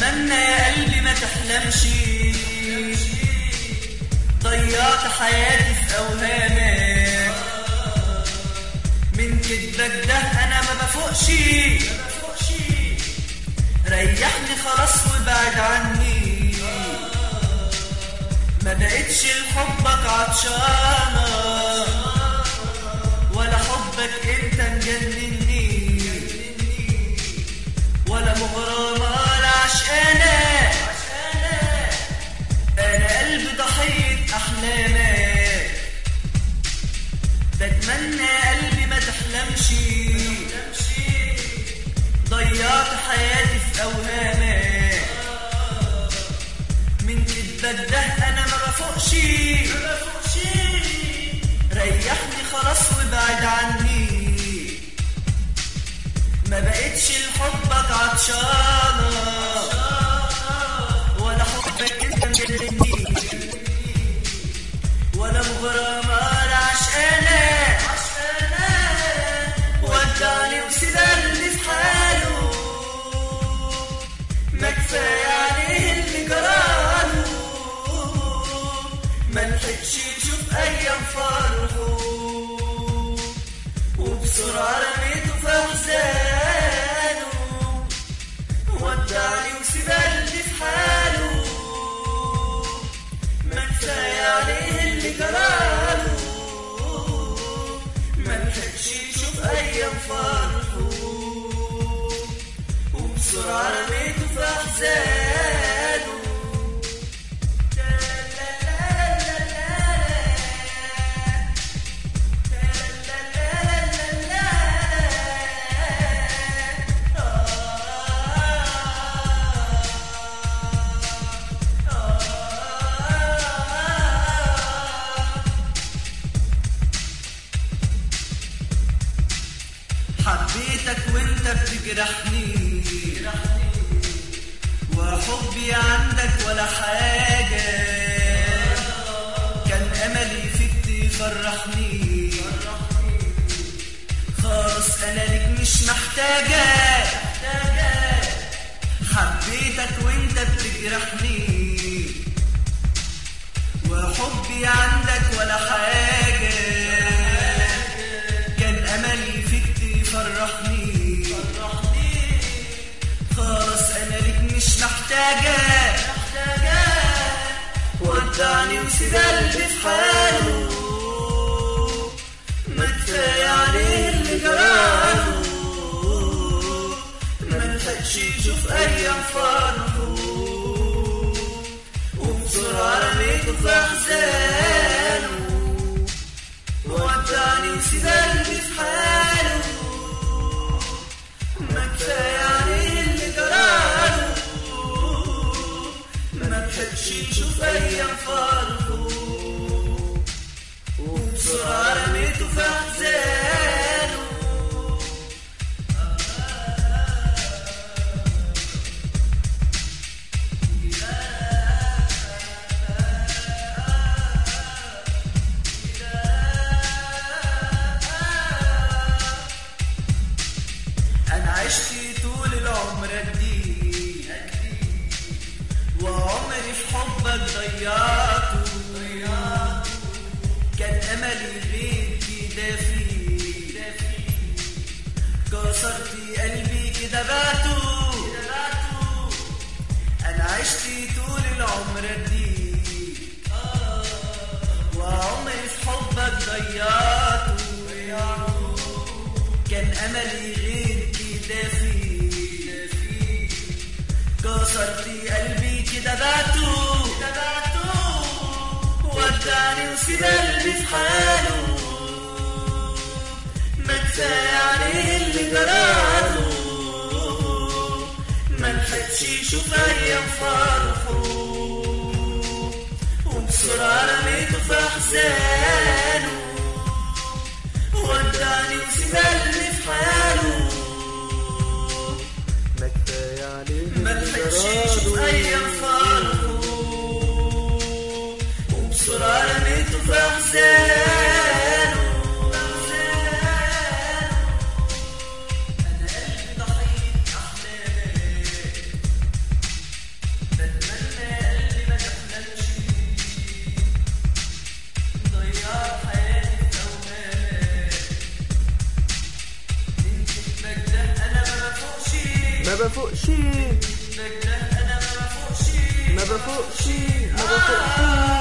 بتمنى يا قلبي ما تحلمش ضيعت حياتي في أوهامك من كدبك ده أنا ما بفوقش ريحني خلاص وابعد عني ما بقتش لحبك عطشانة ولا حبك انت مجنني ولا مغرمة ولا عشقانة انا قلبي ضحية احلامك بتمنى قلبي ما تحلمش ضيعت حياتي في اوهامك من كدبك ده انا ما بفوقش ريحني خلاص وابعد عني ما بقتش لحبك عطشانة ولا حبك انت مجنني ولا مغرمة ولا عشقانة ودعني وسيبني في حاله ما كفاية عليه اللي جراله ما لحقش يشوف أيام فرحه وبسرعة رميته في أحزانه ودعني وسيبني في حاله ما كفاية عليه اللي جراله ما لحقش يشوف أيام فرحه وبسرعة رميته في أحزانه حبيتك وانت بتجرحني وحبي عندك ولا حاجة كان أملي فيك تفرحني خلاص أنا ليك مش محتاجة حبيتك وانت بتجرحني وحبي عندك ولا حاجة كان أملي فيك تفرحني خلاص أنا ليك مش محتاجة ودعني وسيب قلبي في حاله ما كفاية عليه اللي جراله ما لحقش يشوف أيام فرحه وبسرعة رميته في أحزانه ودعني وسيب قلبي في حاله ما كفاية عليه اللي جراله ما لحقش يشوف أيام فرحه وبسرعة رميته في أحزانه أنا عشت طول العمر جديد وعمري في حبك ضيعته كان أملي غير كده فيه كسرت قلبي كده بعته أنا عشت طول العمر جديد وعمري في حبك ضيعته كان أملي غير كده فيه كسرت قلبي كده بعته ودعني وسيب قلبي في حاله ما كفاية عليه اللي جراله ما لحقش يشوف أيام فرحه وبسرعة رميته في أحزانه ودعني وسيب قلبي في حاله ما كفاية عليه ما لحقش يشوف أيام فرحه وبسرعة رميته في أحزانه أنا قلبي ضحية أحلامك بفوقش ما بفوقش ما بفوقش